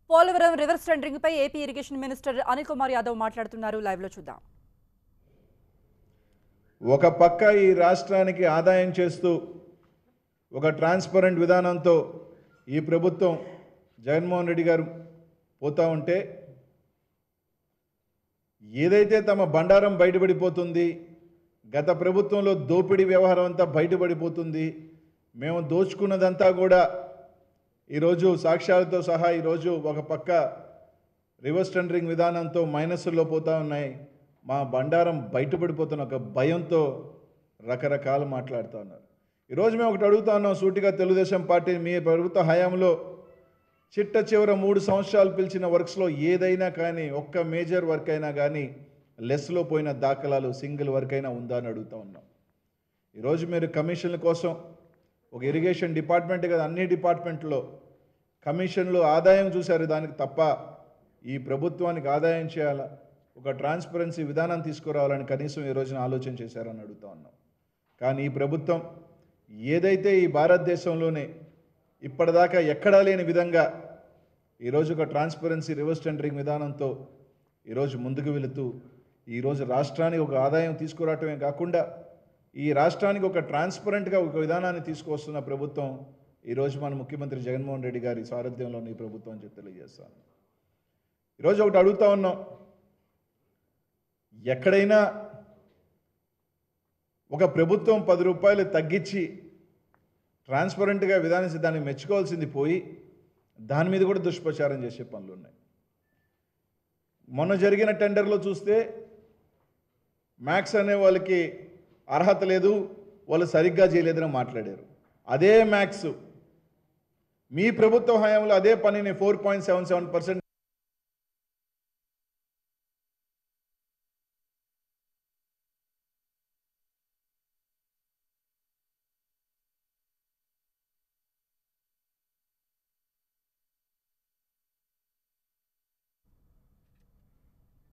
Polavaram reverse tendering పై AP irrigation minister Anil Kumar Yadav మాట్లాడుతున్నారు live లో చూద్దాం ఒక పక్క ఈ రాష్ట్రానికి ఆదాయం చేస్తూ ఒక ట్రాన్స్పరెంట్ విధానంతో ఈ ప్రభుత్వం జగన్మోహన్ రెడ్డి గారు పోతా ఉంటే ఏదైతే తమ బండారం బయటపడిపోతుంది గత ప్రభుత్వంలో దోపిడీ వ్యవహారం అంతా బయటపడిపోతుంది మేము దోచుకున్నదంతా కూడా ఈరోజు సాక్ష్యాలతో సహా ఈరోజు ఒక పక్క రివర్స్ టెండరింగ్ విధానంతో మైనస్లో పోతా ఉన్నాయి మా బండారం బయటపడిపోతున్న ఒక భయంతో రకరకాలు మాట్లాడుతూ ఉన్నారు ఈరోజు మేము ఒకటి అడుగుతా ఉన్నాం సూటిగా తెలుగుదేశం పార్టీ మీ ప్రభుత్వ హయాంలో చిట్ట చివర మూడు సంవత్సరాలు పిలిచిన వర్క్స్లో ఏదైనా కానీ ఒక్క మేజర్ వర్క్ అయినా కానీ లెస్లో పోయిన దాఖలాలు సింగిల్ వర్క్ అయినా ఉందా అని అడుగుతా ఉన్నాం ఈరోజు మీరు కమిషన్ల కోసం ఒక ఇరిగేషన్ డిపార్ట్మెంట్ కదా అన్ని డిపార్ట్మెంట్లో కమిషన్లు ఆదాయం చూశారు దానికి తప్ప ఈ ప్రభుత్వానికి ఆదాయం చేయాలా ఒక ట్రాన్స్పరెన్సీ విధానం తీసుకురావాలని కనీసం ఈ రోజున ఆలోచన చేశారని అడుగుతా ఉన్నాం కానీ ఈ ప్రభుత్వం ఏదైతే ఈ భారతదేశంలోనే ఇప్పటిదాకా ఎక్కడా లేని విధంగా ఈరోజు ఒక ట్రాన్స్పరెన్సీ రివర్స్ టెండరింగ్ విధానంతో ఈరోజు ముందుకు వెళుతూ ఈరోజు రాష్ట్రానికి ఒక ఆదాయం తీసుకురావటమే కాకుండా ఈ రాష్ట్రానికి ఒక ట్రాన్స్పరెంట్గా ఒక విధానాన్ని తీసుకువస్తున్న ప్రభుత్వం ఈరోజు మన ముఖ్యమంత్రి జగన్మోహన్ రెడ్డి గారి సారథ్యంలోని ఈ ప్రభుత్వం అని చెప్పి తెలియజేస్తాను ఈరోజు ఒకటి అడుగుతా ఉన్నాం ఎక్కడైనా ఒక ప్రభుత్వం పది రూపాయలు తగ్గించి ట్రాన్స్పరెంట్గా విధానించి దాన్ని మెచ్చుకోవాల్సింది పోయి దాని మీద కూడా దుష్ప్రచారం చేసే పనులు ఉన్నాయి మొన్న జరిగిన టెండర్లో చూస్తే మ్యాక్స్ అనే వాళ్ళకి అర్హత లేదు వాళ్ళు సరిగ్గా చేయలేదని మాట్లాడారు అదే మ్యాక్స్ మీ ప్రభుత్వ హయాంలో అదే పనిని four point seven seven percent